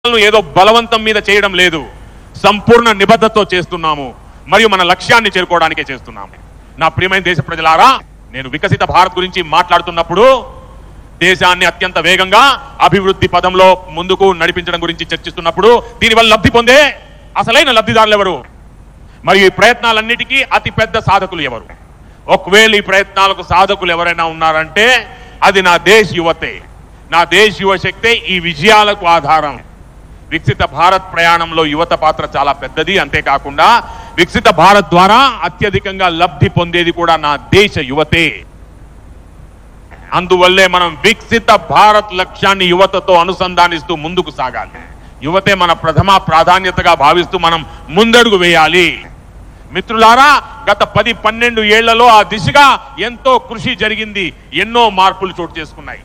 ను ఏదో బలవంతం మీద చేయడం లేదు సంపూర్ణ నిబద్ధతతో చేస్తున్నాము మరియు మన లక్ష్యాన్ని చేరుకోవడానికే చేస్తున్నాము నా ప్రియమైన దేశ ప్రజలారా నేను వికసిత భారత్ గురించి మాట్లాడుతున్నప్పుడు దేశాన్ని అత్యంత వేగంగా అభివృద్ధి పదంలో ముందుకు నడిపించడం గురించి చర్చిస్తున్నప్పుడు దీనివల్ల లబ్ధి పొందే అసలైన లబ్ధిదారులు ఎవరు మరియు ఈ ప్రయత్నాలన్నిటికీ అతి పెద్ద సాధకులు ఎవరు ఒకవేళ ఈ ప్రయత్నాలకు సాధకులు ఎవరైనా ఉన్నారంటే అది నా దేశ్ యువతే నా దేశ్ యువ శక్తే ఈ విజయాలకు ఆధారం వికసిత భారత్ ప్రయాణంలో యువత పాత్ర చాలా పెద్దది అంతేకాకుండా వికసిత భారత్ ద్వారా అత్యధికంగా లబ్ధి పొందేది కూడా నా దేశ యువతే అందువల్లే మనం వికసిత భారత్ లక్ష్యాన్ని యువతతో అనుసంధానిస్తూ ముందుకు సాగాలి యువతే మన ప్రథమ ప్రాధాన్యతగా భావిస్తూ మనం ముందడుగు వేయాలి మిత్రులారా గత పది పన్నెండు ఏళ్లలో ఆ దిశగా ఎంతో కృషి జరిగింది ఎన్నో మార్పులు చోటు చేసుకున్నాయి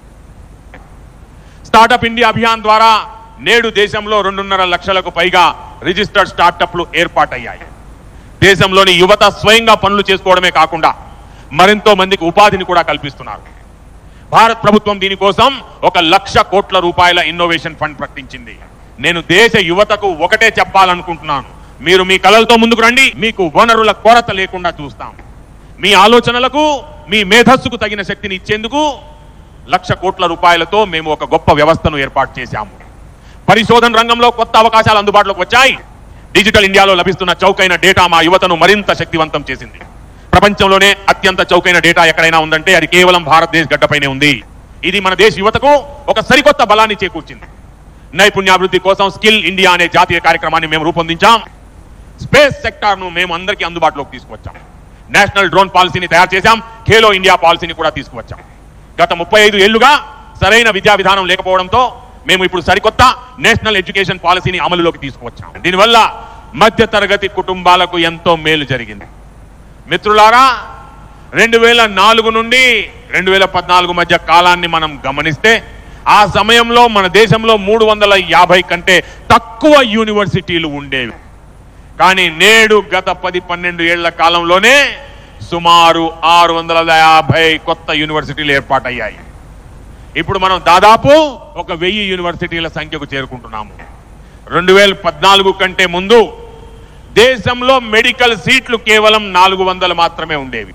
స్టార్టప్ ఇండియా అభియాన్ ద్వారా నేడు దేశంలో రెండున్నర లక్షలకు పైగా రిజిస్టర్డ్ స్టార్టప్లు ఏర్పాటయ్యాయి దేశంలోని యువత స్వయంగా పనులు చేసుకోవడమే కాకుండా మరెంతో మందికి ఉపాధిని కూడా కల్పిస్తున్నారు భారత్ ప్రభుత్వం దీనికోసం ఒక లక్ష కోట్ల రూపాయల ఇన్నోవేషన్ ఫండ్ ప్రకటించింది నేను దేశ యువతకు ఒకటే చెప్పాలనుకుంటున్నాను మీరు మీ కలలతో ముందుకు రండి మీకు వనరుల కొరత లేకుండా చూస్తాం మీ ఆలోచనలకు మీ మేధస్సుకు తగిన శక్తిని ఇచ్చేందుకు లక్ష కోట్ల రూపాయలతో మేము ఒక గొప్ప వ్యవస్థను ఏర్పాటు చేశాము పరిశోధన రంగంలో కొత్త అవకాశాలు అందుబాటులోకి వచ్చాయి డిజిటల్ ఇండియాలో లభిస్తున్న చౌకైన డేటా మా యువతను మరింత శక్తివంతం చేసింది ప్రపంచంలోనే అత్యంత చౌకైన డేటా ఎక్కడైనా ఉందంటే అది కేవలం భారతదేశ గడ్డపైనే ఉంది ఇది మన దేశ యువతకు ఒక సరికొత్త బలాన్ని చేకూర్చింది నైపుణ్యాభివృద్ధి కోసం స్కిల్ ఇండియా అనే జాతీయ కార్యక్రమాన్ని మేము రూపొందించాం స్పేస్ సెక్టార్ ను మేము అందరికీ అందుబాటులోకి తీసుకువచ్చాం నేషనల్ డ్రోన్ పాలసీని తయారు చేశాం ఖేలో ఇండియా పాలసీని కూడా తీసుకువచ్చాం గత ముప్పై ఐదు ఏళ్లుగా సరైన విద్యా విధానం లేకపోవడంతో మేము ఇప్పుడు సరికొత్త నేషనల్ ఎడ్యుకేషన్ పాలసీని అమలులోకి తీసుకువచ్చాం దీనివల్ల మధ్య తరగతి కుటుంబాలకు ఎంతో మేలు జరిగింది మిత్రులారా రెండు వేల నాలుగు నుండి రెండు వేల పద్నాలుగు మధ్య కాలాన్ని మనం గమనిస్తే ఆ సమయంలో మన దేశంలో మూడు వందల యాభై కంటే తక్కువ యూనివర్సిటీలు ఉండేవి కానీ నేడు గత పది పన్నెండు ఏళ్ల కాలంలోనే సుమారు ఆరు వందల యాభై కొత్త యూనివర్సిటీలు ఏర్పాటయ్యాయి ఇప్పుడు మనం దాదాపు ఒక వెయ్యి యూనివర్సిటీల సంఖ్యకు చేరుకుంటున్నాము రెండు వేల పద్నాలుగు కంటే ముందు దేశంలో మెడికల్ సీట్లు కేవలం నాలుగు వందలు మాత్రమే ఉండేవి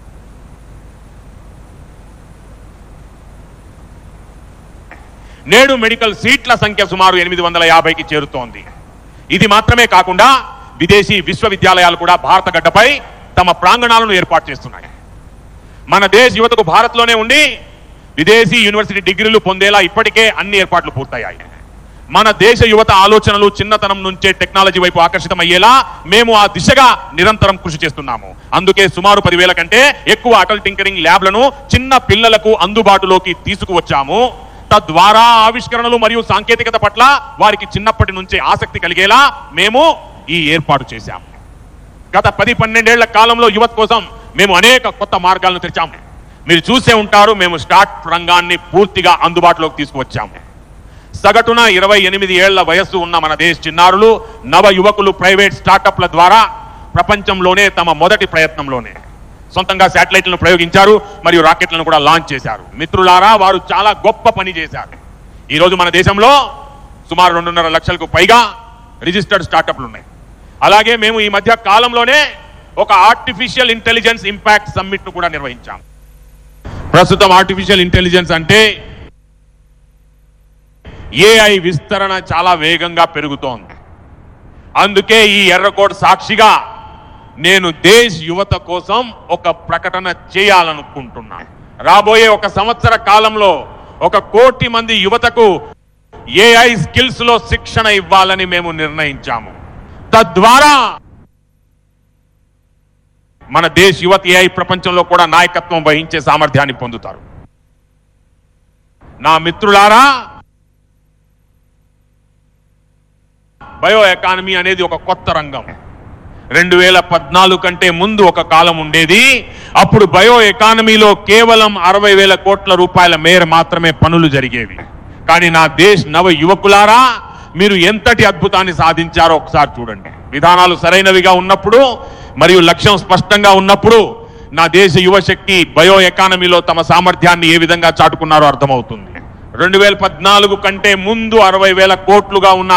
నేడు మెడికల్ సీట్ల సంఖ్య సుమారు ఎనిమిది వందల యాభైకి చేరుతోంది ఇది మాత్రమే కాకుండా విదేశీ విశ్వవిద్యాలయాలు కూడా భారత గడ్డపై తమ ప్రాంగణాలను ఏర్పాటు చేస్తున్నాయి మన దేశ యువతకు భారత్లోనే ఉండి విదేశీ యూనివర్సిటీ డిగ్రీలు పొందేలా ఇప్పటికే అన్ని ఏర్పాట్లు పూర్తయ్యాయి మన దేశ యువత ఆలోచనలు చిన్నతనం నుంచే టెక్నాలజీ వైపు ఆకర్షితమయ్యేలా మేము ఆ దిశగా నిరంతరం కృషి చేస్తున్నాము అందుకే సుమారు పదివేల కంటే ఎక్కువ అటల్ టింకరింగ్ ల్యాబ్లను చిన్న పిల్లలకు అందుబాటులోకి తీసుకువచ్చాము తద్వారా ఆవిష్కరణలు మరియు సాంకేతికత పట్ల వారికి చిన్నప్పటి నుంచే ఆసక్తి కలిగేలా మేము ఈ ఏర్పాటు చేశాము గత పది పన్నెండేళ్ల కాలంలో యువత కోసం మేము అనేక కొత్త మార్గాలను తెరిచాము మీరు చూసే ఉంటారు మేము స్టార్ట్ రంగాన్ని పూర్తిగా అందుబాటులోకి తీసుకువచ్చాము సగటున ఇరవై ఎనిమిది ఏళ్ల వయస్సు ఉన్న మన దేశ చిన్నారులు నవ యువకులు ప్రైవేట్ స్టార్టప్ల ద్వారా ప్రపంచంలోనే తమ మొదటి ప్రయత్నంలోనే సొంతంగా శాటిలైట్లను ప్రయోగించారు మరియు రాకెట్లను కూడా లాంచ్ చేశారు మిత్రులారా వారు చాలా గొప్ప పని చేశారు ఈరోజు మన దేశంలో సుమారు రెండున్నర లక్షలకు పైగా రిజిస్టర్డ్ స్టార్టప్లు ఉన్నాయి అలాగే మేము ఈ మధ్య కాలంలోనే ఒక ఆర్టిఫిషియల్ ఇంటెలిజెన్స్ ఇంపాక్ట్ సమ్మిట్ ను కూడా నిర్వహించాం ప్రస్తుతం ఆర్టిఫిషియల్ ఇంటెలిజెన్స్ అంటే ఏఐ విస్తరణ చాలా వేగంగా పెరుగుతోంది అందుకే ఈ ఎర్రకోట సాక్షిగా నేను దేశ్ యువత కోసం ఒక ప్రకటన చేయాలనుకుంటున్నాను రాబోయే ఒక సంవత్సర కాలంలో ఒక కోటి మంది యువతకు ఏఐ స్కిల్స్ లో శిక్షణ ఇవ్వాలని మేము నిర్ణయించాము తద్వారా మన దేశ యువత ఏఐ ప్రపంచంలో కూడా నాయకత్వం వహించే సామర్థ్యాన్ని పొందుతారు నా మిత్రులారా బయో ఎకానమీ అనేది ఒక కొత్త రంగం రెండు వేల పద్నాలుగు కంటే ముందు ఒక కాలం ఉండేది అప్పుడు బయో ఎకానమీలో కేవలం అరవై వేల కోట్ల రూపాయల మేర మాత్రమే పనులు జరిగేవి కానీ నా దేశ్ నవ యువకులారా మీరు ఎంతటి అద్భుతాన్ని సాధించారో ఒకసారి చూడండి విధానాలు సరైనవిగా ఉన్నప్పుడు మరియు లక్ష్యం స్పష్టంగా ఉన్నప్పుడు నా దేశ యువశక్తి బయో ఎకానమీలో తమ సామర్థ్యాన్ని ఏ విధంగా చాటుకున్నారో అర్థమవుతుంది రెండు వేల పద్నాలుగు కంటే ముందు అరవై వేల కోట్లుగా ఉన్న